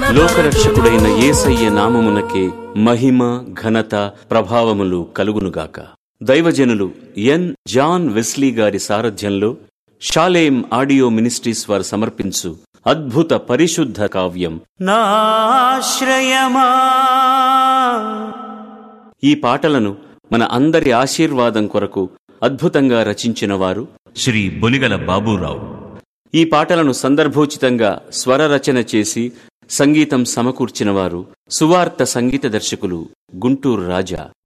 లోకరక్షకుడైన యేసయ్య నామమునకే మహిమ ఘనత ప్రభావములు కలుగునుగాక దైవజనులు ఎన్ జాన్ వెస్లీ గారి సారథ్యంలో షాలేం ఆడియో మినిస్ట్రీస్ వారు సమర్పించు అద్భుత పరిశుద్ధ కావ్యం నాశ్రయమా ఈ పాటలను మన అందరి ఆశీర్వాదం కొరకు అద్భుతంగా రచించిన వారు శ్రీ బొలిగల బాబూరావు ఈ పాటలను సందర్భోచితంగా స్వర రచన చేసి సంగీతం సమకూర్చిన వారు సువార్త సంగీత దర్శకులు గుంటూరు రాజా